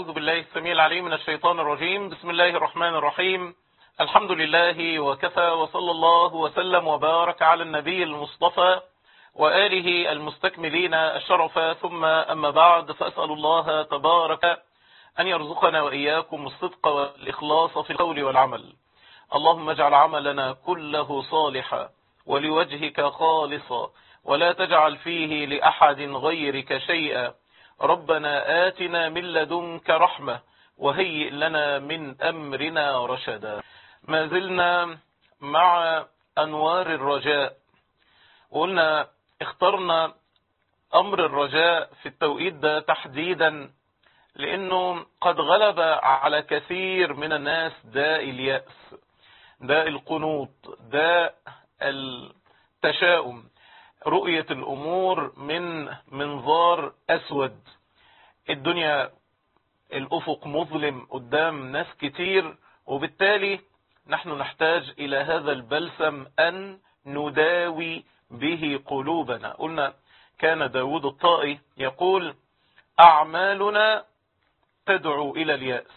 أعوذ بالله السميع العليم من الشيطان الرجيم بسم الله الرحمن الرحيم الحمد لله وكفى وصلى الله وسلم وبارك على النبي المصطفى وآله المستكملين الشرف ثم أما بعد فأسأل الله تبارك أن يرزقنا وإياكم الصدق والإخلاص في القول والعمل اللهم اجعل عملنا كله صالحا ولوجهك خالصا ولا تجعل فيه لأحد غيرك شيئا ربنا آتنا من لدنك رحمة وهيئ لنا من أمرنا رشدا ما زلنا مع أنوار الرجاء وقلنا اخترنا أمر الرجاء في التوقيت ده تحديدا لأنه قد غلب على كثير من الناس داء اليأس داء القنوط داء التشاؤم رؤية الأمور من منظار أسود الدنيا الأفق مظلم قدام ناس كتير وبالتالي نحن نحتاج إلى هذا البلسم أن نداوي به قلوبنا قلنا كان داود الطائي يقول أعمالنا تدعو إلى اليأس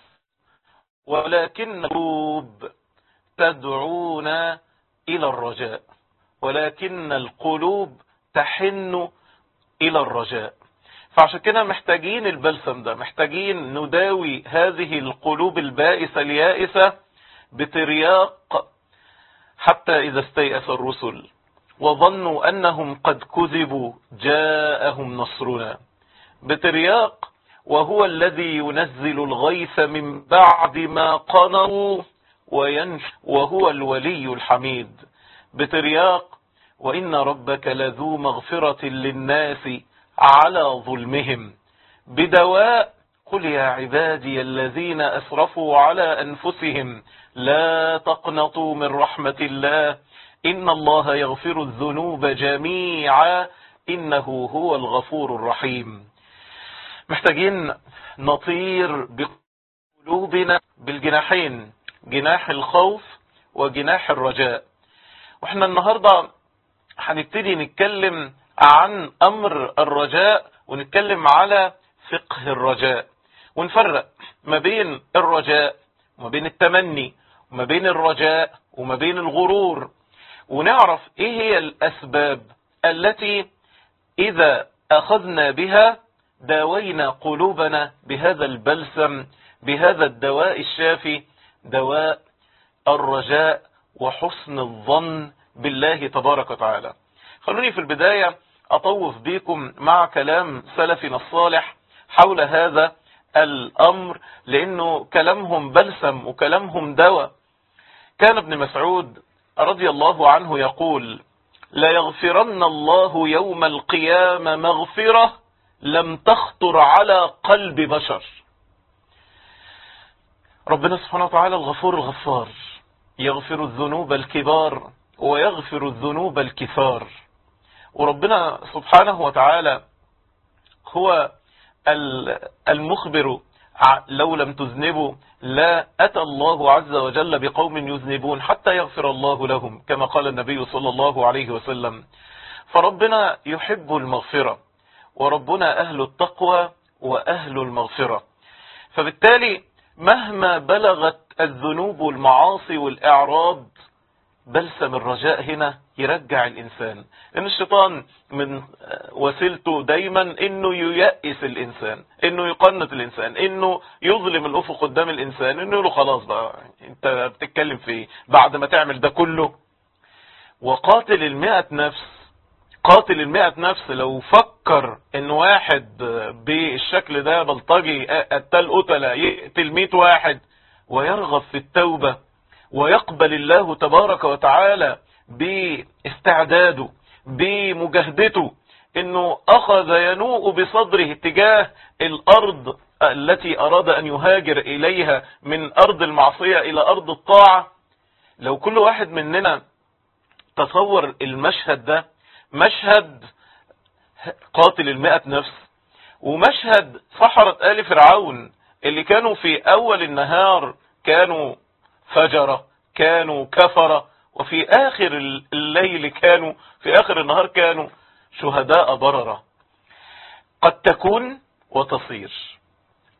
ولكن القلوب تدعونا إلى الرجاء ولكن القلوب تحن إلى الرجاء فعشان كده محتاجين البلسم ده محتاجين نداوي هذه القلوب البائسة اليائسة بترياق حتى إذا استيأس الرسل وظنوا أنهم قد كذبوا جاءهم نصرنا بترياق وهو الذي ينزل الغيث من بعد ما قنروا وينش وهو الولي الحميد بترياق وإن ربك لذو مغفرة للناس على ظلمهم بدواء قل يا عبادي الذين أسرفوا على أنفسهم لا تقنطوا من رحمة الله إن الله يغفر الذنوب جميعا إنه هو الغفور الرحيم محتاجين نطير بقلوبنا بالجناحين جناح الخوف وجناح الرجاء واحنا النهاردة هنبتدي نتكلم عن أمر الرجاء ونتكلم على فقه الرجاء ونفرق ما بين الرجاء وما بين التمني وما بين الرجاء وما بين الغرور ونعرف ايه هي الأسباب التي إذا أخذنا بها داوينا قلوبنا بهذا البلسم بهذا الدواء الشافي دواء الرجاء وحسن الظن بالله تبارك وتعالى خلوني في البداية أطوف بكم مع كلام سلفنا الصالح حول هذا الأمر لأنه كلامهم بلسم وكلامهم دواء كان ابن مسعود رضي الله عنه يقول لا يغفرن الله يوم القيامة مغفرة لم تخطر على قلب بشر ربنا سبحانه وتعالى الغفور الغفار يغفر الذنوب الكبار ويغفر الذنوب الكثار وربنا سبحانه وتعالى هو المخبر لو لم تذنبوا لا أتى الله عز وجل بقوم يذنبون حتى يغفر الله لهم كما قال النبي صلى الله عليه وسلم فربنا يحب المغفرة وربنا أهل التقوى وأهل المغفرة فبالتالي مهما بلغت الذنوب والمعاصي والإعراض بلسم الرجاء هنا يرجع الإنسان إن الشيطان من وسيلته دايما إنه ييأس الإنسان إنه يقنط الإنسان إنه يظلم الأفق قدام الإنسان إنه يقول خلاص بقى أنت بتتكلم في إيه بعد ما تعمل ده كله وقاتل المئة نفس قاتل المئة نفس لو فكر ان واحد بالشكل ده بلطجي قتال قتلة يقتل مئة واحد ويرغب في التوبة ويقبل الله تبارك وتعالى باستعداده بمجاهدته انه اخذ ينوء بصدره تجاه الارض التي اراد ان يهاجر اليها من ارض المعصية الى ارض الطاعة لو كل واحد مننا تصور المشهد ده مشهد قاتل المئة نفس ومشهد سحرة آل فرعون اللي كانوا في أول النهار كانوا فجرة كانوا كفرة وفي آخر الليل كانوا في آخر النهار كانوا شهداء بررة قد تكون وتصير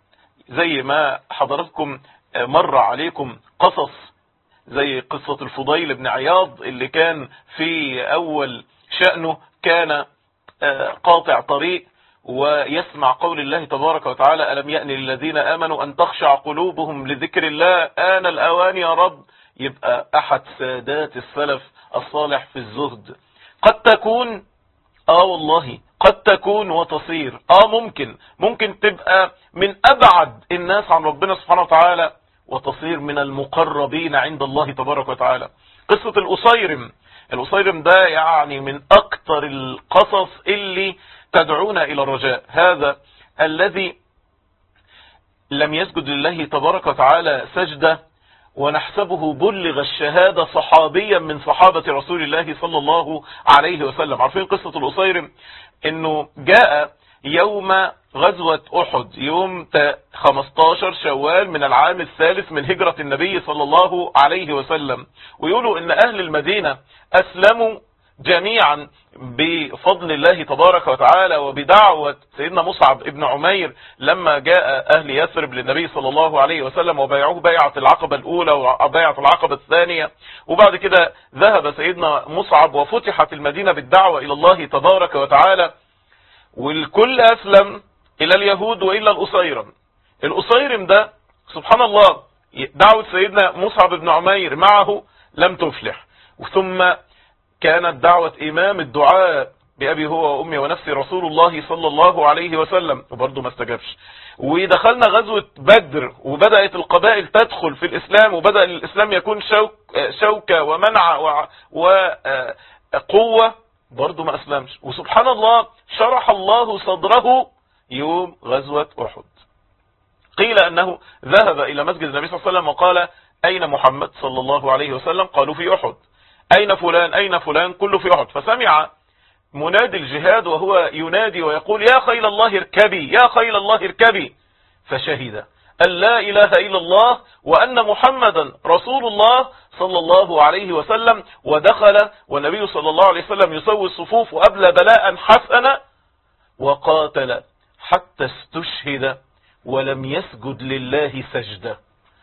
زي ما حضراتكم مر عليكم قصص زي قصة الفضيل بن عياض اللي كان في أول شأنه كان قاطع طريق ويسمع قول الله تبارك وتعالى ألم يأن للذين آمنوا أن تخشع قلوبهم لذكر الله آن الأوان يا رب يبقى أحد سادات السلف الصالح في الزهد قد تكون آه والله قد تكون وتصير آه ممكن ممكن تبقى من أبعد الناس عن ربنا سبحانه وتعالى وتصير من المقربين عند الله تبارك وتعالى قصة الأصيرم الأصيرم ده يعني من أكتر القصص اللي تدعونا إلى الرجاء هذا الذي لم يسجد لله تبارك وتعالى سجدة ونحسبه بلغ الشهادة صحابيا من صحابة رسول الله صلى الله عليه وسلم عارفين قصة الأصيرم انه جاء يوم غزوة أحد يوم 15 شوال من العام الثالث من هجرة النبي صلى الله عليه وسلم ويقولوا ان أهل المدينة أسلموا جميعا بفضل الله تبارك وتعالى وبدعوة سيدنا مصعب ابن عمير لما جاء أهل يثرب للنبي صلى الله عليه وسلم وبايعوه بيعة العقبة الأولى وبيعة العقبة الثانية وبعد كده ذهب سيدنا مصعب وفتحت المدينة بالدعوة إلى الله تبارك وتعالى والكل أسلم إلى اليهود وإلى الأصيرم الأصيرم ده سبحان الله دعوة سيدنا مصعب بن عمير معه لم تفلح ثم كانت دعوة إمام الدعاء بأبي هو وأمي ونفسي رسول الله صلى الله عليه وسلم وبرضه ما استجابش ودخلنا غزوة بدر وبدأت القبائل تدخل في الإسلام وبدأ الإسلام يكون شوك شوكة ومنع وقوة برضه ما أسلمش وسبحان الله شرح الله صدره يوم غزوة أحد قيل أنه ذهب إلى مسجد النبي صلى الله عليه وسلم وقال أين محمد صلى الله عليه وسلم قالوا في أحد أين فلان أين فلان كله في أحد فسمع منادي الجهاد وهو ينادي ويقول يا خيل الله اركبي يا خيل الله اركبي فشهد أن لا إله إلا الله وأن محمدا رسول الله صلى الله عليه وسلم ودخل والنبي صلى الله عليه وسلم يسوي الصفوف وأبلى بلاء حسنا وقاتل حتى استشهد ولم يسجد لله سجدة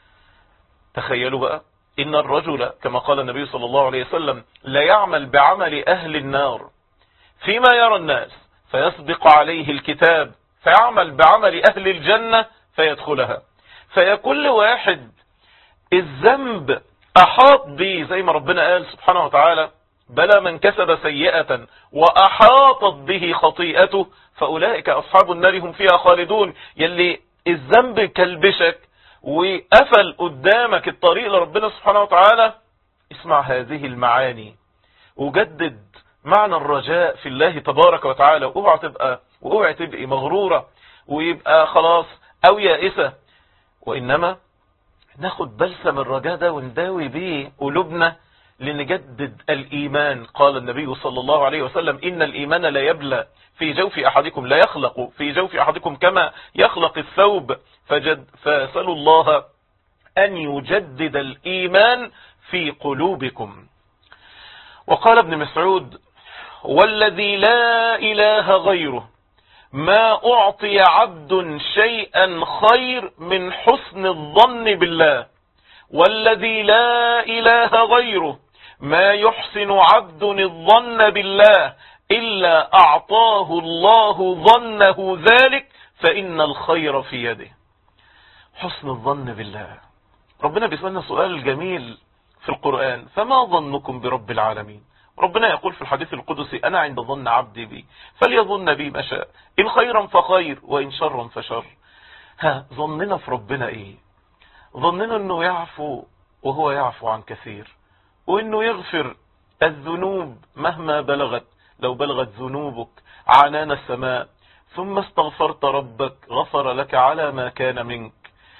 تخيلوا بقى إن الرجل كما قال النبي صلى الله عليه وسلم لا يعمل بعمل أهل النار فيما يرى الناس فيسبق عليه الكتاب فيعمل بعمل أهل الجنة فيدخلها فيكل واحد الذنب أحاط به زي ما ربنا قال سبحانه وتعالى بلى من كسب سيئة وأحاطت به خطيئته فأولئك أصحاب النار هم فيها خالدون يلي الذنب كلبشك وقفل قدامك الطريق لربنا سبحانه وتعالى اسمع هذه المعاني وجدد معنى الرجاء في الله تبارك وتعالى واوعى تبقى واوعى تبقي مغرورة ويبقى خلاص او يائسة وانما ناخد بلسم الرجاء ده ونداوي بيه قلوبنا لنجدد الإيمان قال النبي صلى الله عليه وسلم إن الإيمان لا يبلى في جوف أحدكم لا يخلق في جوف أحدكم كما يخلق الثوب فجد فسألوا الله أن يجدد الإيمان في قلوبكم وقال ابن مسعود والذي لا إله غيره ما أعطي عبد شيئا خير من حسن الظن بالله والذي لا إله غيره ما يحسن عبد الظن بالله إلا أعطاه الله ظنه ذلك فإن الخير في يده حسن الظن بالله ربنا بيسألنا سؤال جميل في القرآن فما ظنكم برب العالمين ربنا يقول في الحديث القدسي أنا عند ظن عبدي بي فليظن بي ما شاء إن خيرا فخير وإن شرا فشر ها ظننا في ربنا إيه ظننا أنه يعفو وهو يعفو عن كثير وأنه يغفر الذنوب مهما بلغت لو بلغت ذنوبك عنان السماء ثم استغفرت ربك غفر لك على ما كان منك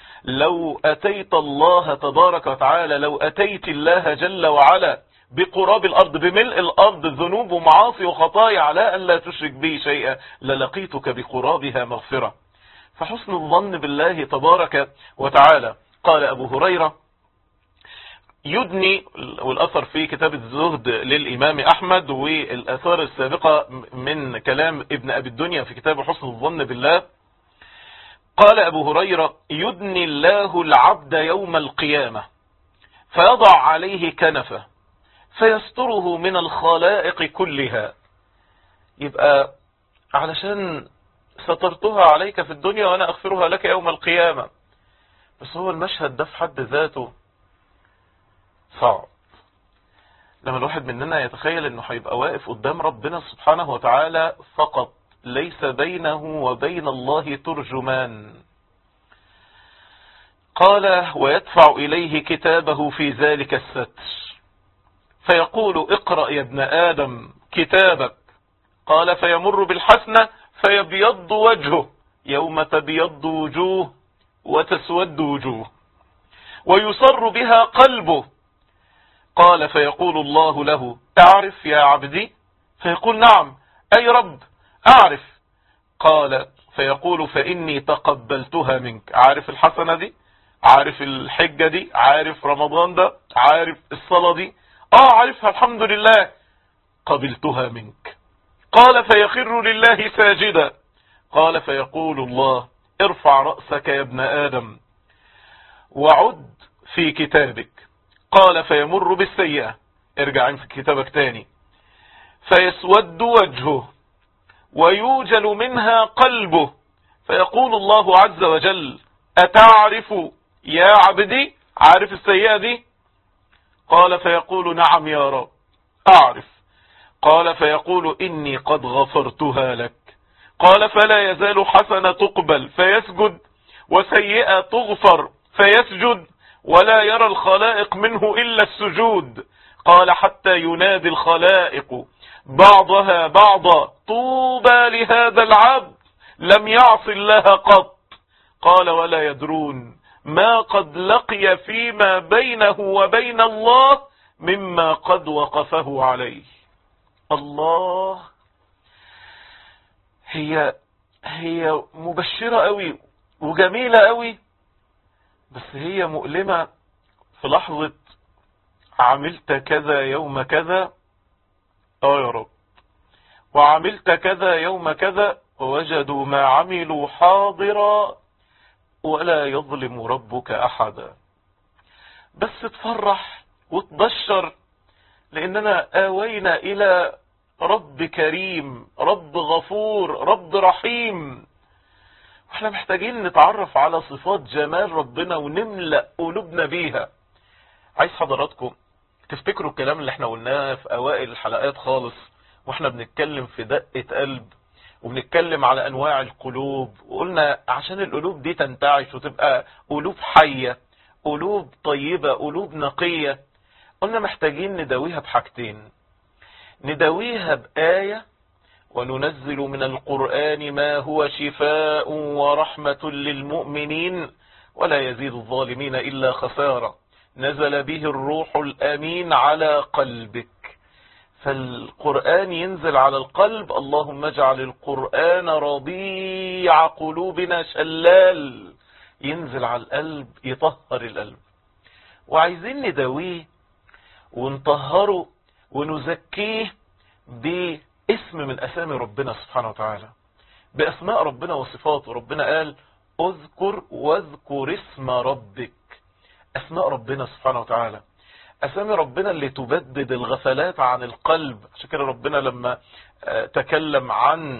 لو أتيت الله تبارك وتعالى لو أتيت الله جل وعلا بقراب الأرض بملء الأرض ذنوب ومعاصي وخطايا على أن لا تشرك به شيئا للقيتك بقرابها مغفرة فحسن الظن بالله تبارك وتعالى قال أبو هريرة يدني والأثر في كتاب الزهد للإمام أحمد والأثار السابقة من كلام ابن أبي الدنيا في كتاب حسن الظن بالله قال أبو هريرة يدني الله العبد يوم القيامة فيضع عليه كنفه فيستره من الخلائق كلها يبقى علشان سترتها عليك في الدنيا وأنا أغفرها لك يوم القيامة بس هو المشهد ده في حد ذاته صعب لما الواحد مننا يتخيل انه هيبقى واقف قدام ربنا سبحانه وتعالى فقط ليس بينه وبين الله ترجمان قال ويدفع إليه كتابه في ذلك الستر فيقول اقرأ يا ابن آدم كتابك قال فيمر بالحسنة فيبيض وجهه يوم تبيض وجوه وتسود وجوه ويصر بها قلبه قال فيقول الله له تعرف يا عبدي فيقول نعم أي رب أعرف قال فيقول فإني تقبلتها منك عارف الحسنة دي عارف الحجة دي عارف رمضان ده عارف الصلاة دي اه عارفها الحمد لله قبلتها منك قال فيخر لله ساجدا قال فيقول الله ارفع رأسك يا ابن آدم وعد في كتابك قال فيمر بالسيئة ارجع في كتابك تاني فيسود وجهه ويوجل منها قلبه فيقول الله عز وجل أتعرف يا عبدي عارف السيئة دي قال فيقول نعم يا رب أعرف قال فيقول إني قد غفرتها لك قال فلا يزال حسنة تقبل فيسجد وسيئة تغفر فيسجد ولا يرى الخلائق منه إلا السجود قال حتى ينادي الخلائق بعضها بعضا طوبى لهذا العبد لم يعص الله قط قال ولا يدرون ما قد لقي فيما بينه وبين الله مما قد وقفه عليه الله هي هي مبشرة قوي وجميلة قوي بس هي مؤلمة في لحظة عملت كذا يوم كذا اه يا رب وعملت كذا يوم كذا ووجدوا ما عملوا حاضرا ولا يظلم ربك أحدا بس تفرح وتبشر لأننا آوينا إلى رب كريم رب غفور رب رحيم احنا محتاجين نتعرف على صفات جمال ربنا ونملأ قلوبنا بيها عايز حضراتكم تفتكروا الكلام اللي احنا قلناه في اوائل الحلقات خالص واحنا بنتكلم في دقة قلب وبنتكلم على انواع القلوب وقلنا عشان القلوب دي تنتعش وتبقى قلوب حية قلوب طيبة قلوب نقية قلنا محتاجين نداويها بحاجتين نداويها بآية وننزل من القرآن ما هو شفاء ورحمة للمؤمنين ولا يزيد الظالمين إلا خسارة نزل به الروح الأمين على قلبك فالقرآن ينزل على القلب اللهم اجعل القرآن رضيع قلوبنا شلال ينزل على القلب يطهر القلب وعايزين نداويه ونطهره ونزكيه باسم من أسامي ربنا سبحانه وتعالى بأسماء ربنا وصفاته ربنا قال اذكر واذكر اسم ربك أسماء ربنا سبحانه وتعالى أسامي ربنا اللي تبدد الغفلات عن القلب عشان كده ربنا لما تكلم عن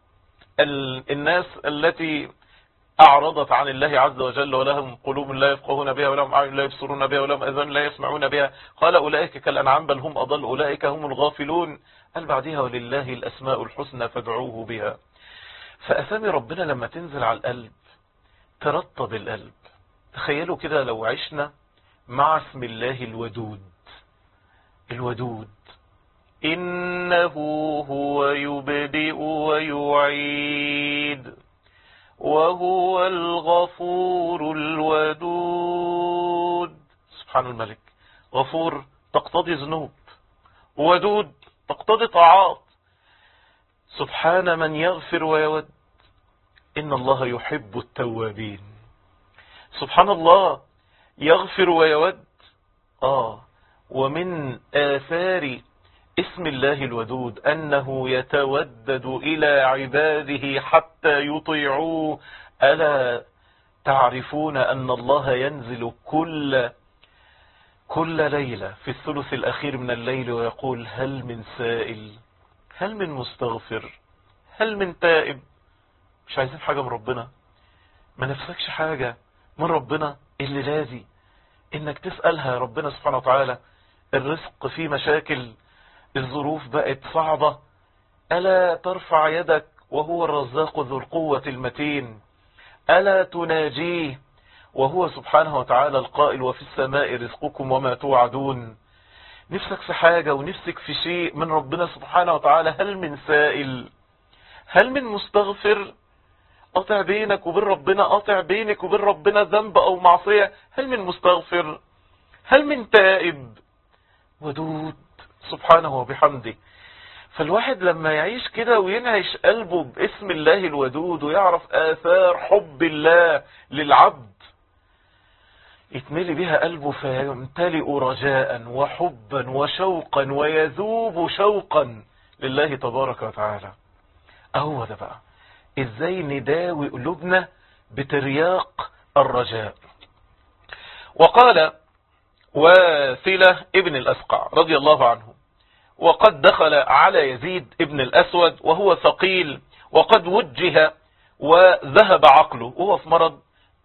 الناس التي أعرضت عن الله عز وجل ولهم قلوب لا يفقهون بها ولهم أعين لا يبصرون بها ولهم أذان لا يسمعون بها قال أولئك كالأنعام بل هم أضل أولئك هم الغافلون قال بعدها ولله الأسماء الحسنى فادعوه بها فأسامي ربنا لما تنزل على القلب ترطب القلب تخيلوا كده لو عشنا مع اسم الله الودود الودود إنه هو يبدئ ويعيد وهو الغفور الودود سبحان الملك غفور تقتضي ذنوب ودود تقتضي طاعات سبحان من يغفر ويود إن الله يحب التوابين سبحان الله يغفر ويود آه ومن آثار اسم الله الودود أنه يتودد إلى عباده حتى يطيعوه ألا تعرفون أن الله ينزل كل كل ليلة في الثلث الأخير من الليل ويقول هل من سائل هل من مستغفر هل من تائب مش عايزين حاجة من ربنا ما نفسكش حاجة من ربنا اللي لازي انك تسألها ربنا سبحانه وتعالى الرزق فيه مشاكل الظروف بقت صعبة ألا ترفع يدك وهو الرزاق ذو القوة المتين ألا تناجيه وهو سبحانه وتعالى القائل وفي السماء رزقكم وما توعدون نفسك في حاجة ونفسك في شيء من ربنا سبحانه وتعالى هل من سائل هل من مستغفر قطع بينك وبين ربنا قطع بينك وبين ربنا ذنب او معصية هل من مستغفر هل من تائب ودود سبحانه وبحمده فالواحد لما يعيش كده وينعش قلبه باسم الله الودود ويعرف آثار حب الله للعبد يتملي بها قلبه فيمتلئ رجاء وحبا وشوقا ويذوب شوقا لله تبارك وتعالى اهو ده بقى ازاي نداوي قلوبنا بترياق الرجاء وقال وثلة ابن الأسقع رضي الله عنه وقد دخل على يزيد ابن الأسود وهو ثقيل وقد وجه وذهب عقله وهو في مرض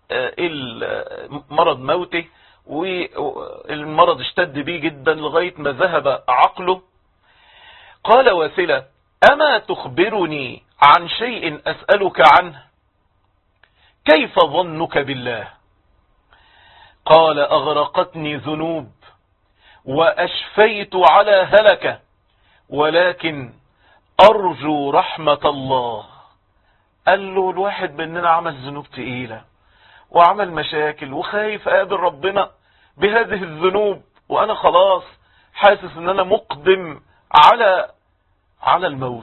مرض موته والمرض اشتد بيه جدا لغاية ما ذهب عقله قال واسلة أما تخبرني عن شيء أسألك عنه كيف ظنك بالله قال أغرقتني ذنوب وأشفيت على هلكة ولكن أرجو رحمة الله قال له الواحد مننا عمل ذنوب تقيلة وعمل مشاكل وخايف اقابل ربنا بهذه الذنوب وانا خلاص حاسس ان انا مقدم على على الموت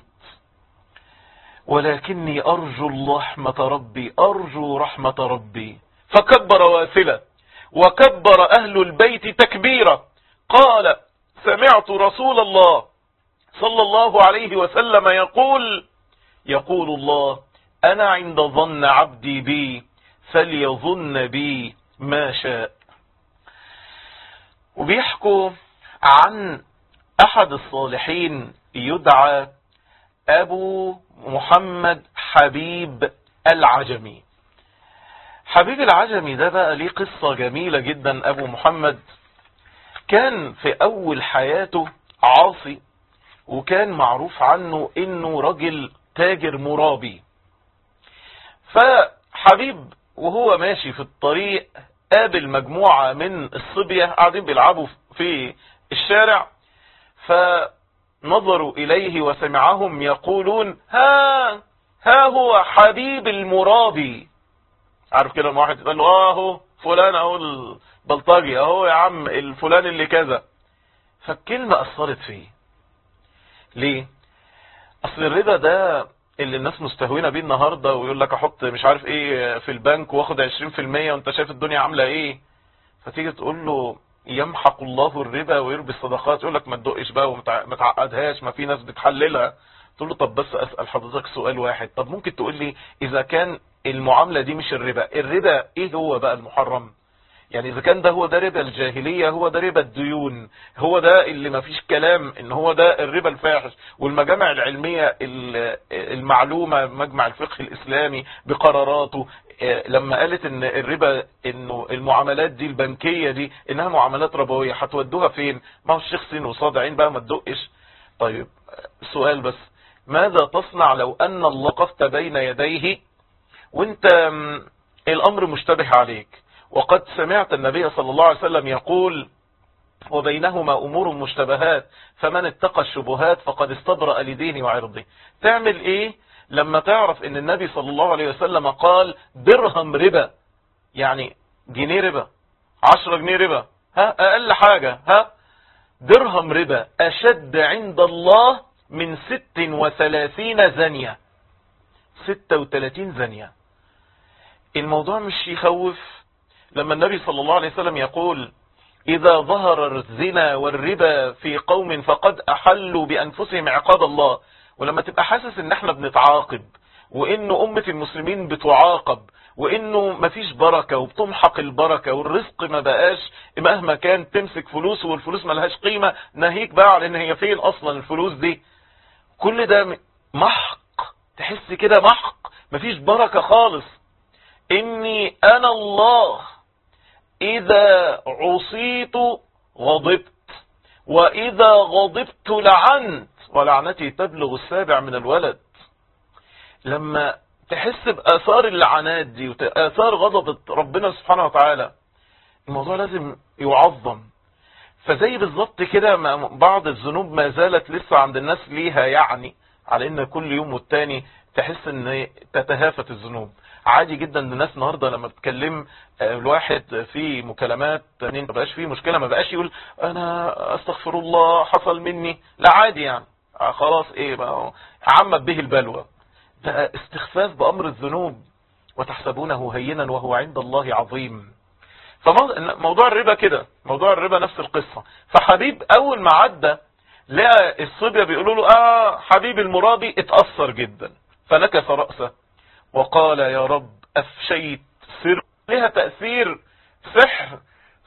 ولكني ارجو الله رحمة ربي ارجو رحمة ربي فكبر واسلة وكبر اهل البيت تكبيرا قال سمعت رسول الله صلى الله عليه وسلم يقول يقول الله انا عند ظن عبدي بي فليظن بي ما شاء وبيحكوا عن احد الصالحين يدعى ابو محمد حبيب العجمي حبيب العجمي ده بقى ليه قصة جميلة جدا ابو محمد كان في اول حياته عاصي وكان معروف عنه انه رجل تاجر مرابي فحبيب وهو ماشي في الطريق قابل مجموعة من الصبية قاعدين بيلعبوا في الشارع فنظروا إليه وسمعهم يقولون ها ها هو حبيب المرابي عارف كده لما واحد يقول له اه اهو فلان اهو البلطجي اهو يا عم الفلان اللي كذا فالكلمة أثرت فيه ليه اصل الربا ده اللي الناس مستهوينه بيه النهارده ويقول لك احط مش عارف ايه في البنك واخد 20% وانت شايف الدنيا عامله ايه فتيجي تقول له يمحق الله الربا ويربي الصدقات يقول لك ما تدقش بقى وما تعقدهاش ما في ناس بتحللها تقول له طب بس اسال حضرتك سؤال واحد طب ممكن تقول لي اذا كان المعامله دي مش الربا الربا ايه هو بقى المحرم يعني اذا كان ده هو ده ربا الجاهلية هو ده ربا الديون هو ده اللي ما فيش كلام ان هو ده الربا الفاحش والمجامع العلمية المعلومة مجمع الفقه الاسلامي بقراراته لما قالت ان الربا انه المعاملات دي البنكية دي انها معاملات ربوية هتودوها فين ما هو الشيخ سين وصاد عين بقى ما تدقش طيب سؤال بس ماذا تصنع لو ان الله قفت بين يديه وانت الامر مشتبه عليك وقد سمعت النبي صلى الله عليه وسلم يقول وبينهما أمور مشتبهات فمن اتقى الشبهات فقد استبرأ لدينه وعرضه تعمل ايه لما تعرف ان النبي صلى الله عليه وسلم قال درهم ربا يعني جنيه ربا عشرة جنيه ربا ها اقل حاجة ها درهم ربا اشد عند الله من ست وثلاثين زنية ستة وثلاثين زنية الموضوع مش يخوف لما النبي صلى الله عليه وسلم يقول إذا ظهر الزنا والربا في قوم فقد أحلوا بأنفسهم عقاب الله ولما تبقى حاسس ان احنا بنتعاقب وانه امة المسلمين بتعاقب وانه مفيش بركة وبتمحق البركة والرزق ما بقاش مهما كان تمسك فلوس والفلوس ما لهاش قيمة ناهيك بقى على ان هي فين اصلا الفلوس دي كل ده محق تحس كده محق مفيش بركة خالص اني انا الله اذا عصيت غضبت واذا غضبت لعنت ولعنتي تبلغ السابع من الولد لما تحس بآثار اللعنات دي وآثار غضب ربنا سبحانه وتعالى الموضوع لازم يعظم فزي بالظبط كده بعض الذنوب ما زالت لسه عند الناس ليها يعني على ان كل يوم والتاني تحس ان تتهافت الذنوب عادي جدا الناس النهارده لما بتكلم الواحد في مكالمات ما بقاش فيه مشكله ما بقاش يقول انا استغفر الله حصل مني لا عادي يعني خلاص ايه بقى عمت به البلوى ده استخفاف بامر الذنوب وتحسبونه هينا وهو عند الله عظيم فموضوع الربا كده موضوع الربا نفس القصة فحبيب اول ما عدى لقى الصبية بيقولوا له اه حبيب المرابي اتأثر جدا فنكس رأسه وقال يا رب افشيت سر لها تأثير سحر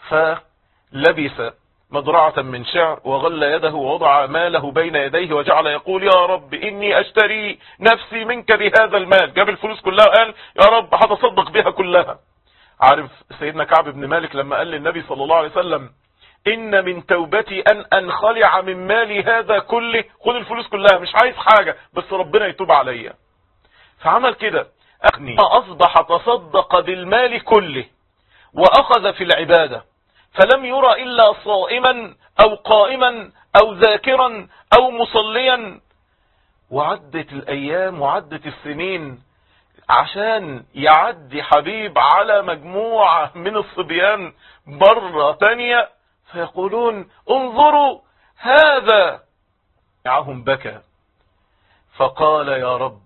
فلبس مضرعة من شعر وغل يده ووضع ماله بين يديه وجعل يقول يا رب إني أشتري نفسي منك بهذا المال جاب الفلوس كلها وقال يا رب هتصدق بها كلها عارف سيدنا كعب بن مالك لما قال للنبي صلى الله عليه وسلم إن من توبتي أن أنخلع من مالي هذا كله خد الفلوس كلها مش عايز حاجة بس ربنا يتوب عليا فعمل كده أغني أصبح تصدق بالمال كله وأخذ في العبادة فلم يرى إلا صائما أو قائما أو ذاكرا أو مصليا وعدت الأيام وعدت السنين عشان يعدي حبيب على مجموعة من الصبيان برة تانية فيقولون انظروا هذا معهم بكى فقال يا رب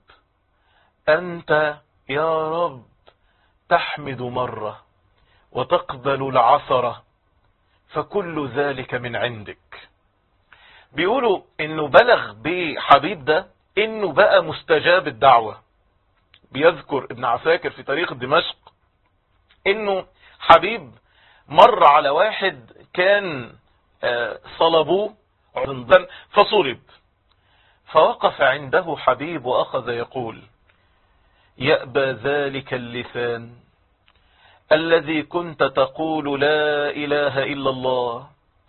أنت يا رب تحمد مرة وتقبل العثرة فكل ذلك من عندك بيقولوا انه بلغ بحبيب ده انه بقى مستجاب الدعوة بيذكر ابن عساكر في تاريخ دمشق انه حبيب مر على واحد كان صلبوه فصلب فوقف عنده حبيب واخذ يقول يأبى ذلك اللسان الذي كنت تقول لا إله إلا الله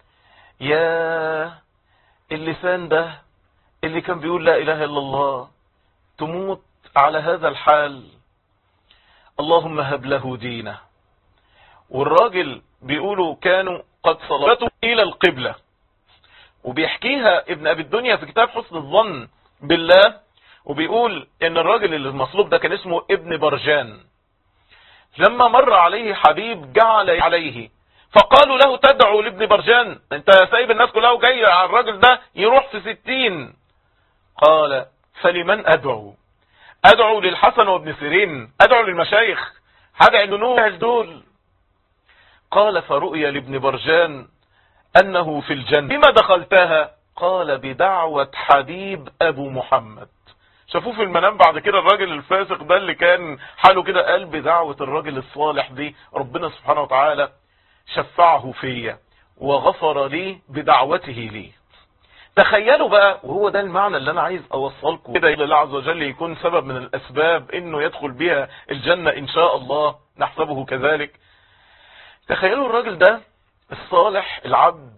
يا اللسان ده اللي كان بيقول لا إله إلا الله تموت على هذا الحال اللهم هب له دينه والراجل بيقولوا كانوا قد صلبته إلى القبلة وبيحكيها ابن أبي الدنيا في كتاب حسن الظن بالله وبيقول ان الراجل اللي المصلوب ده كان اسمه ابن برجان لما مر عليه حبيب جعل عليه فقالوا له تدعو لابن برجان انت سايب الناس كلها وجاي على الراجل ده يروح في ستين قال فلمن ادعو ادعو للحسن وابن سيرين ادعو للمشايخ هدعي لنوح دول قال فرؤيا لابن برجان انه في الجنة بما دخلتها قال بدعوة حبيب ابو محمد شافوه في المنام بعد كده الراجل الفاسق ده اللي كان حاله كده قال بدعوة الراجل الصالح دي ربنا سبحانه وتعالى شفعه فيا وغفر لي بدعوته لي تخيلوا بقى وهو ده المعنى اللي انا عايز اوصلكم كده الله عز وجل يكون سبب من الاسباب انه يدخل بها الجنة ان شاء الله نحسبه كذلك تخيلوا الراجل ده الصالح العبد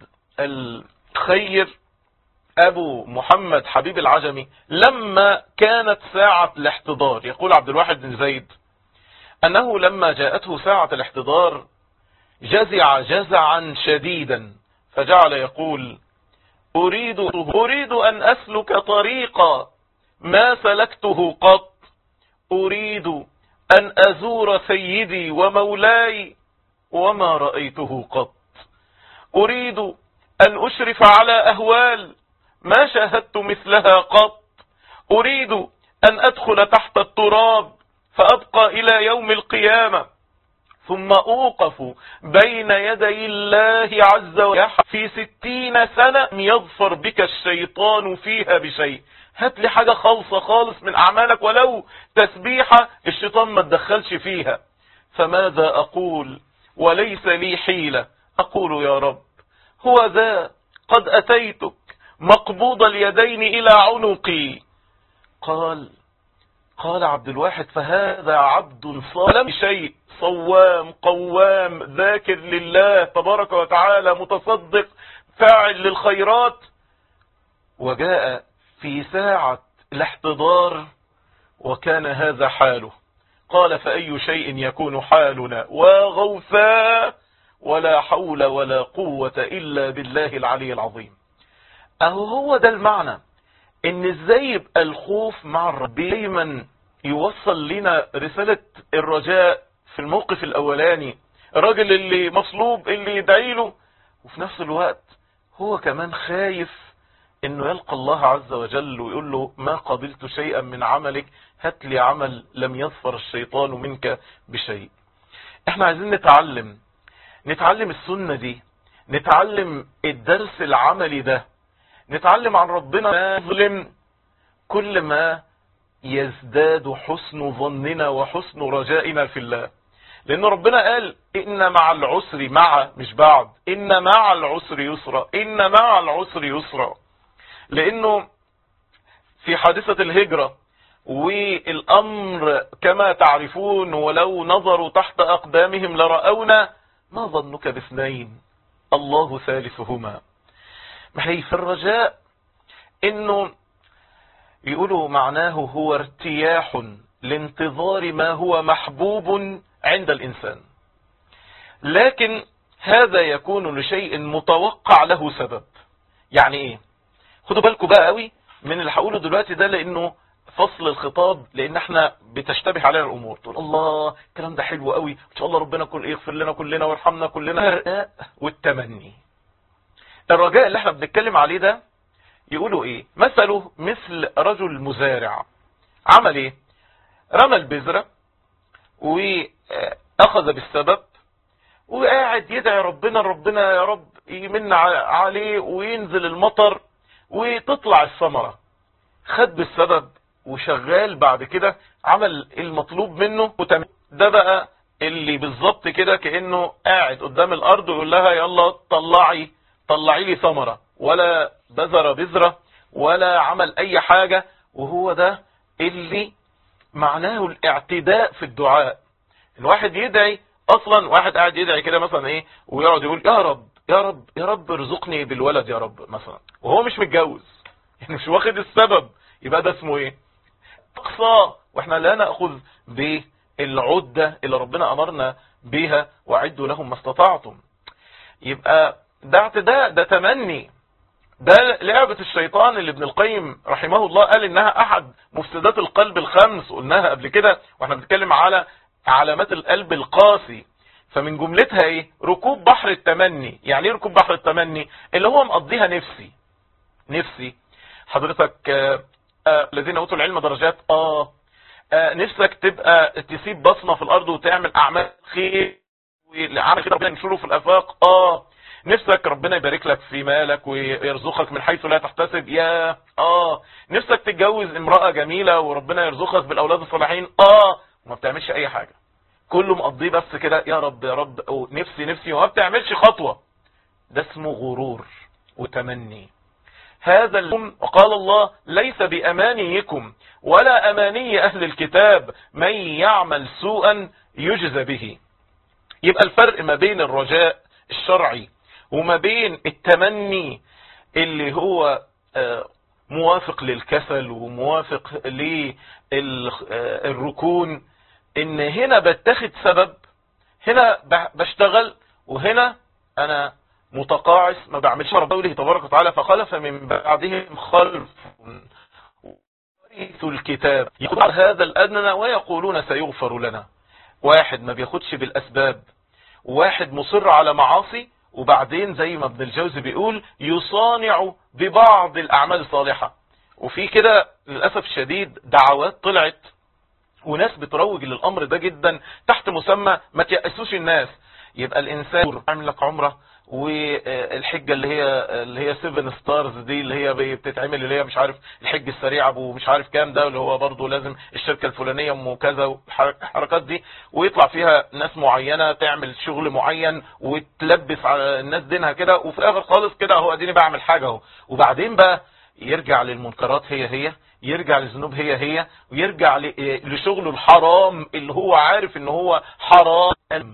الخير ابو محمد حبيب العجمي لما كانت ساعة الاحتضار يقول عبد الواحد بن زيد انه لما جاءته ساعة الاحتضار جزع جزعا شديدا فجعل يقول اريد اريد ان اسلك طريقا ما سلكته قط اريد ان ازور سيدي ومولاي وما رأيته قط اريد ان اشرف على اهوال ما شاهدت مثلها قط أريد أن أدخل تحت التراب فأبقى إلى يوم القيامة ثم أوقف بين يدي الله عز وجل في ستين سنة يظفر بك الشيطان فيها بشيء هات لي حاجة خالصة خالص من أعمالك ولو تسبيحة الشيطان ما تدخلش فيها فماذا أقول وليس لي حيلة أقول يا رب هو ذا قد أتيتك مقبوض اليدين إلى عنقي قال قال عبد الواحد فهذا عبد صالم شيء صوام قوام ذاكر لله تبارك وتعالى متصدق فاعل للخيرات وجاء في ساعة الاحتضار وكان هذا حاله قال فأي شيء يكون حالنا وغوثا ولا حول ولا قوة إلا بالله العلي العظيم أهو هو ده المعنى ان ازاي يبقى الخوف مع الرب دايما يوصل لنا رسالة الرجاء في الموقف الاولاني الراجل اللي مصلوب اللي يدعي له وفي نفس الوقت هو كمان خايف انه يلقى الله عز وجل ويقول له ما قبلت شيئا من عملك هات لي عمل لم يظفر الشيطان منك بشيء احنا عايزين نتعلم نتعلم السنة دي نتعلم الدرس العملي ده نتعلم عن ربنا ما يظلم كل ما يزداد حسن ظننا وحسن رجائنا في الله لأن ربنا قال إن مع العسر مع مش بعد إن مع العسر يسرا إن مع العسر يسرا لأنه في حادثة الهجرة والأمر كما تعرفون ولو نظروا تحت أقدامهم لرأونا ما ظنك باثنين الله ثالثهما ما هي في الرجاء انه يقولوا معناه هو ارتياح لانتظار ما هو محبوب عند الانسان لكن هذا يكون لشيء متوقع له سبب يعني ايه خدوا بالكم بقى قوي من اللي هقوله دلوقتي ده لانه فصل الخطاب لان احنا بتشتبه علينا الامور تقول الله الكلام ده حلو قوي ان شاء الله ربنا كل يغفر لنا كلنا ويرحمنا كلنا الرجاء والتمني الرجاء اللي احنا بنتكلم عليه ده يقولوا ايه مثله مثل رجل مزارع عمل ايه رمى البذرة واخذ بالسبب وقاعد يدعي ربنا ربنا يا رب يمن عليه وينزل المطر وتطلع الثمرة خد بالسبب وشغال بعد كده عمل المطلوب منه ده بقى اللي بالظبط كده كأنه قاعد قدام الارض ويقول لها يلا طلعي طلعي لي ثمرة ولا بذر بذرة ولا عمل اي حاجة وهو ده اللي معناه الاعتداء في الدعاء الواحد يدعي اصلا واحد قاعد يدعي كده مثلا ايه ويقعد يقول يا رب يا رب يا رب ارزقني بالولد يا رب مثلا وهو مش متجوز يعني مش واخد السبب يبقى ده اسمه ايه اقصى واحنا لا ناخذ بالعده اللي ربنا امرنا بيها واعدوا لهم ما استطعتم يبقى ده اعتداء ده تمني ده لعبة الشيطان اللي ابن القيم رحمه الله قال انها احد مفسدات القلب الخمس قلناها قبل كده واحنا بنتكلم على علامات القلب القاسي فمن جملتها ايه ركوب بحر التمني يعني ايه ركوب بحر التمني اللي هو مقضيها نفسي نفسي حضرتك آه آه الذين اوتوا العلم درجات اه, آه نفسك تبقى تسيب بصمة في الارض وتعمل اعمال خير وعمل كده ربنا ينشره في الافاق اه نفسك ربنا يبارك لك في مالك ويرزقك من حيث لا تحتسب يا اه نفسك تتجوز امرأة جميلة وربنا يرزقك بالاولاد الصالحين اه وما بتعملش اي حاجة كله مقضيه بس كده يا رب يا رب نفسي نفسي وما بتعملش خطوة ده اسمه غرور وتمني هذا اليوم وقال الله ليس بأمانيكم ولا أماني أهل الكتاب من يعمل سوءا يجزى به يبقى الفرق ما بين الرجاء الشرعي وما بين التمني اللي هو موافق للكسل وموافق للركون ان هنا بتاخد سبب هنا بشتغل وهنا انا متقاعس ما بعملش رب قوله تبارك وتعالى فخلف من بعدهم خلف ورثوا الكتاب يقول هذا الأدنى ويقولون سيغفر لنا واحد ما بياخدش بالأسباب واحد مصر على معاصي وبعدين زي ما ابن الجوزي بيقول يصانع ببعض الأعمال الصالحة وفي كده للأسف الشديد دعوات طلعت وناس بتروج للأمر ده جدا تحت مسمى ما تيأسوش الناس يبقى الإنسان يعمل لك عمرة والحجة اللي هي اللي هي 7 ستارز دي اللي هي بتتعمل اللي هي مش عارف الحج السريع ابو مش عارف كام ده اللي هو برضه لازم الشركة الفلانية وكذا الحركات دي ويطلع فيها ناس معينة تعمل شغل معين وتلبس على الناس دينها كده وفي الاخر خالص كده اهو اديني بعمل حاجة اهو وبعدين بقى يرجع للمنكرات هي هي يرجع للذنوب هي هي ويرجع لشغله الحرام اللي هو عارف ان هو حرام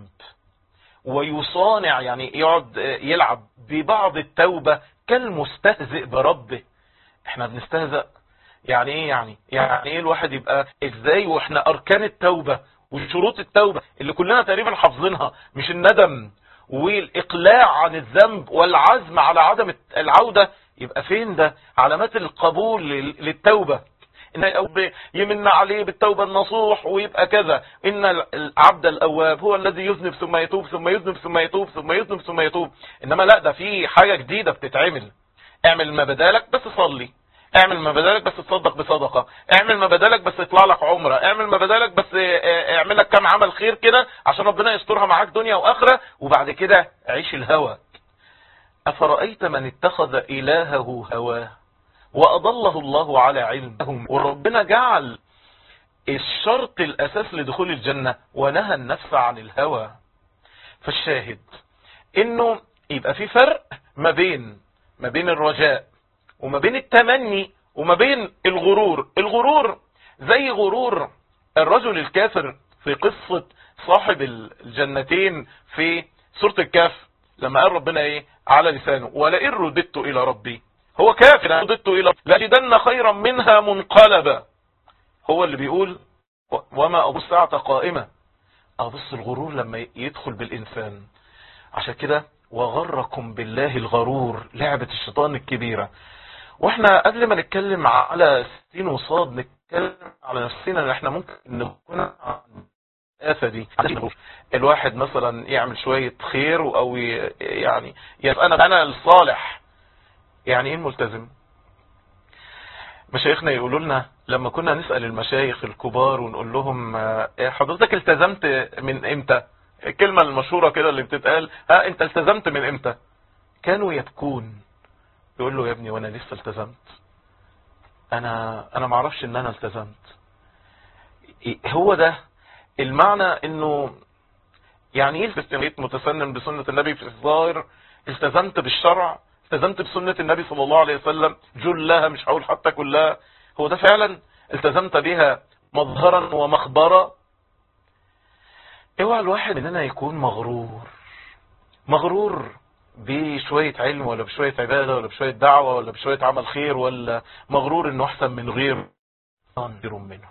ويصانع يعني يقعد يلعب ببعض التوبة كالمستهزئ بربه احنا بنستهزأ يعني ايه يعني يعني ايه الواحد يبقى ازاي واحنا اركان التوبة وشروط التوبة اللي كلنا تقريبا حافظينها مش الندم والاقلاع عن الذنب والعزم على عدم العودة يبقى فين ده علامات القبول للتوبة ان الأوب يمن عليه بالتوبة النصوح ويبقى كذا ان العبد الاواب هو الذي يذنب ثم يتوب ثم يذنب ثم يتوب ثم يذنب ثم يتوب انما لا ده في حاجة جديدة بتتعمل اعمل ما بدالك بس صلي اعمل ما بدالك بس تصدق بصدقة اعمل ما بدالك بس يطلع لك عمرة اعمل ما بدالك بس اعمل لك كام عمل خير كده عشان ربنا يسترها معاك دنيا واخرة وبعد كده عيش الهوى أفرأيت من اتخذ إلهه هواه وأضله الله على علم وربنا جعل الشرط الأساس لدخول الجنة ونهى النفس عن الهوى فالشاهد انه يبقى في فرق ما بين ما بين الرجاء وما بين التمني وما بين الغرور الغرور زي غرور الرجل الكافر في قصة صاحب الجنتين في سورة الكهف لما قال ربنا ايه على لسانه ولئن رددت الى ربي هو كافر رددت الى لجدن خيرا منها منقلبا هو اللي بيقول وما ابو الساعة قائمة ابص الغرور لما يدخل بالانسان عشان كده وغركم بالله الغرور لعبة الشيطان الكبيرة واحنا قبل ما نتكلم على سين وصاد نتكلم على نفسنا ان احنا ممكن نكون الآفة دي الواحد مثلا يعمل شوية خير او يعني يبقى انا انا الصالح يعني ايه الملتزم مشايخنا يقولوا لنا لما كنا نسأل المشايخ الكبار ونقول لهم حضرتك التزمت من امتى الكلمة المشهورة كده اللي بتتقال ها انت التزمت من امتى كانوا يبكون يقول له يا ابني وانا لسه التزمت انا انا ما اعرفش ان انا التزمت هو ده المعنى انه يعني ايه استميت متسنن بسنة النبي في الظاهر التزمت بالشرع التزمت بسنة النبي صلى الله عليه وسلم جلها مش هقول حتى كلها هو ده فعلا التزمت بها مظهرا ومخبرا اوعى الواحد مننا يكون مغرور مغرور بشوية علم ولا بشوية عبادة ولا بشوية دعوة ولا بشوية عمل خير ولا مغرور انه احسن من غيره خير منه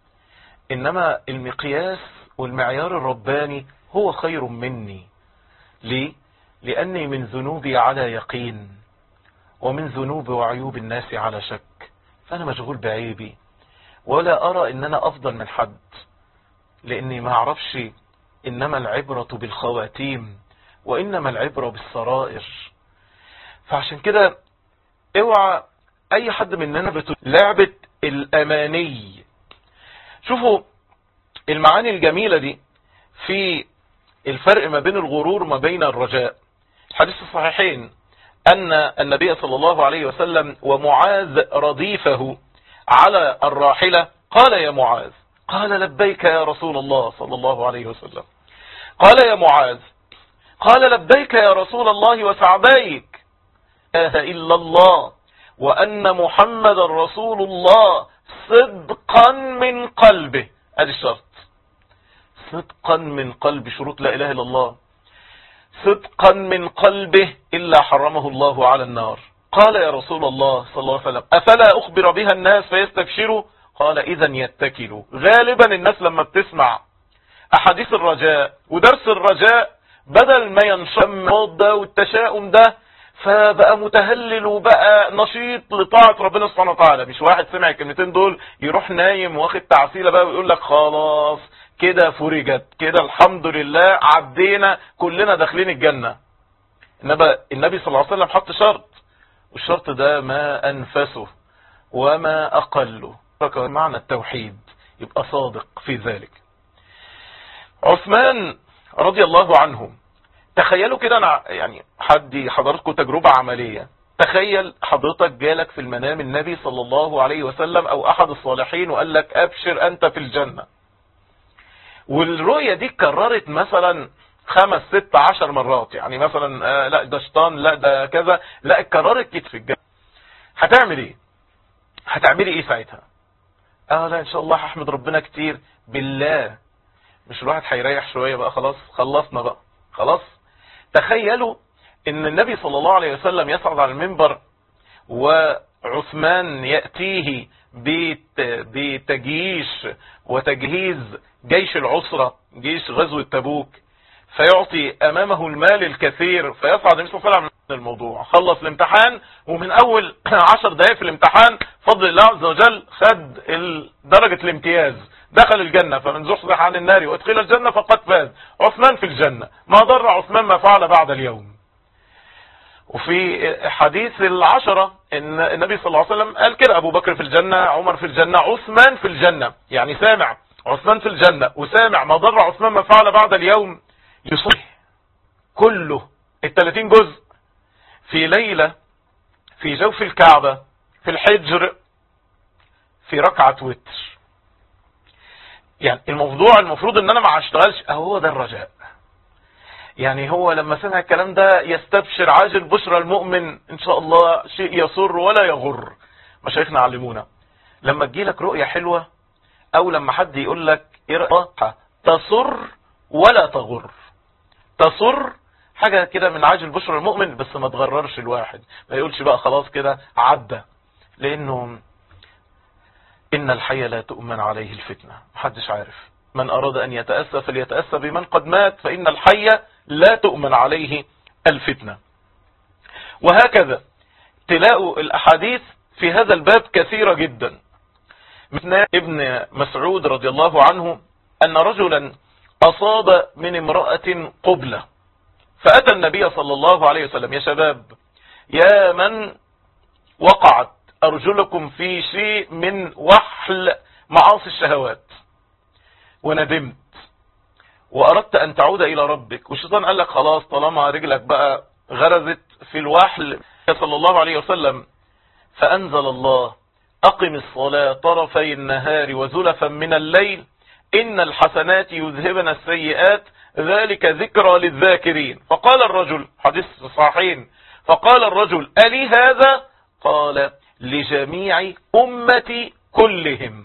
انما المقياس والمعيار الرباني هو خير مني ليه لاني من ذنوبي على يقين ومن ذنوب وعيوب الناس على شك فانا مشغول بعيبي ولا ارى ان انا افضل من حد لاني ما اعرفش انما العبرة بالخواتيم وانما العبرة بالسرائر فعشان كده اوعى اي حد مننا بتقول لعبة الاماني شوفوا المعاني الجميلة دي في الفرق ما بين الغرور وما بين الرجاء حديث الصحيحين أن النبي صلى الله عليه وسلم ومعاذ رديفه على الراحلة قال يا معاذ قال لبيك يا رسول الله صلى الله عليه وسلم قال يا معاذ قال لبيك يا رسول الله وسعديك إله إلا الله وأن محمد رسول الله صدقا من قلبه ادي الشرط صدقا من قلب شروط لا اله الا الله صدقا من قلبه الا حرمه الله على النار قال يا رسول الله صلى الله عليه وسلم افلا اخبر بها الناس فيستبشروا قال اذا يتكلوا غالبا الناس لما بتسمع احاديث الرجاء ودرس الرجاء بدل ما ينشم ده والتشاؤم ده فبقى متهلل وبقى نشيط لطاعة ربنا سبحانه وتعالى مش واحد سمع الكلمتين دول يروح نايم واخد تعسيلة بقى ويقول لك خلاص كده فرجت كده الحمد لله عدينا كلنا داخلين الجنة انما النبي صلى الله عليه وسلم حط شرط والشرط ده ما انفسه وما اقله معنى التوحيد يبقى صادق في ذلك عثمان رضي الله عنه تخيلوا كده انا يعني حد حضرتكم تجربة عملية تخيل حضرتك جالك في المنام النبي صلى الله عليه وسلم او احد الصالحين وقال لك ابشر انت في الجنة والرؤية دي اتكررت مثلا خمس ست عشر مرات يعني مثلا آه لا ده شيطان لا ده كذا لا اتكررت كتير في الجنة هتعمل ايه هتعملي ايه ساعتها اه لا ان شاء الله هحمد ربنا كتير بالله مش الواحد هيريح شوية بقى خلاص خلصنا بقى خلاص تخيلوا ان النبي صلى الله عليه وسلم يصعد على المنبر وعثمان يأتيه بتجيش وتجهيز جيش العسرة جيش غزوة تبوك فيعطي امامه المال الكثير فيصعد النبي صلى الله عليه وسلم من الموضوع خلص الامتحان ومن اول عشر دقائق في الامتحان فضل الله عز وجل خد درجة الامتياز دخل الجنة فمن زحزح عن النار وادخل الجنة فقد فاز عثمان في الجنة ما ضر عثمان ما فعل بعد اليوم وفي حديث العشرة ان النبي صلى الله عليه وسلم قال كده ابو بكر في الجنة عمر في الجنة عثمان في الجنة يعني سامع عثمان في الجنة وسامع ما ضر عثمان ما فعل بعد اليوم يصلي كله الثلاثين جزء في ليلة في جوف الكعبة في الحجر في ركعة وتر يعني الموضوع المفروض ان انا ما اشتغلش اهو ده الرجاء يعني هو لما سمع الكلام ده يستبشر عاجل بشرى المؤمن ان شاء الله شيء يسر ولا يغر مشايخنا علمونا لما تجيلك رؤية حلوة او لما حد يقول لك ايه رأيك تسر ولا تغر تسر حاجة كده من عاجل بشرى المؤمن بس ما تغررش الواحد ما يقولش بقى خلاص كده عدى لانه إن الحي لا تؤمن عليه الفتنة محدش عارف من أراد أن يتأسى فليتأسى بمن قد مات فإن الحي لا تؤمن عليه الفتنة وهكذا تلاقوا الأحاديث في هذا الباب كثيرة جدا مثل ابن مسعود رضي الله عنه أن رجلا أصاب من امرأة قبلة فأتى النبي صلى الله عليه وسلم يا شباب يا من وقعت أرجلكم في شيء من وحل معاصي الشهوات وندمت وأردت أن تعود إلى ربك والشيطان قال لك خلاص طالما رجلك بقى غرزت في الوحل صلى الله عليه وسلم فأنزل الله أقم الصلاة طرفي النهار وزلفا من الليل إن الحسنات يذهبن السيئات ذلك ذكرى للذاكرين فقال الرجل حديث صحيحين فقال الرجل ألي هذا قال لجميع أمتي كلهم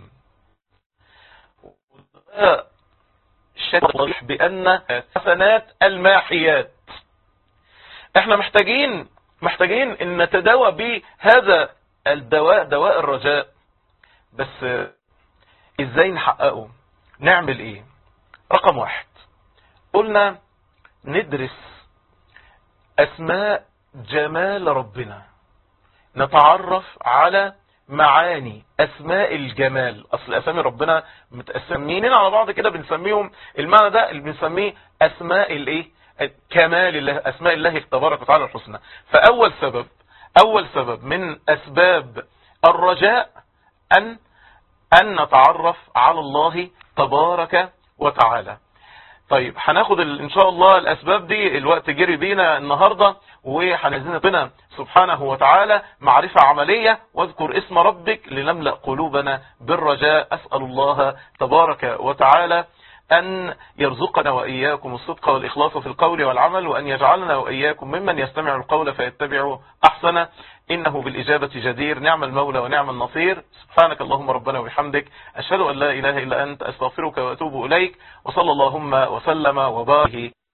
شرح بأن حسنات الماحيات احنا محتاجين محتاجين ان نتداوى بهذا الدواء دواء الرجاء بس ازاي نحققه نعمل ايه رقم واحد قلنا ندرس اسماء جمال ربنا نتعرف على معاني اسماء الجمال اصل اسامي ربنا متقسمين على بعض كده بنسميهم المعنى ده اللي بنسميه اسماء الايه كمال الله اسماء الله تبارك وتعالى الحسنى فاول سبب اول سبب من اسباب الرجاء ان ان نتعرف على الله تبارك وتعالى طيب هناخد ان شاء الله الاسباب دي الوقت جري بينا النهاردة وهنزين ربنا سبحانه وتعالى معرفة عملية واذكر اسم ربك لنملأ قلوبنا بالرجاء اسأل الله تبارك وتعالى أن يرزقنا وإياكم الصدق والإخلاص في القول والعمل وأن يجعلنا وإياكم ممن يستمع القول فيتبع أحسنه إنه بالإجابة جدير نعم المولى ونعم النصير سبحانك اللهم ربنا وبحمدك أشهد أن لا إله إلا أنت أستغفرك وأتوب إليك وصلى اللهم وسلم وبارك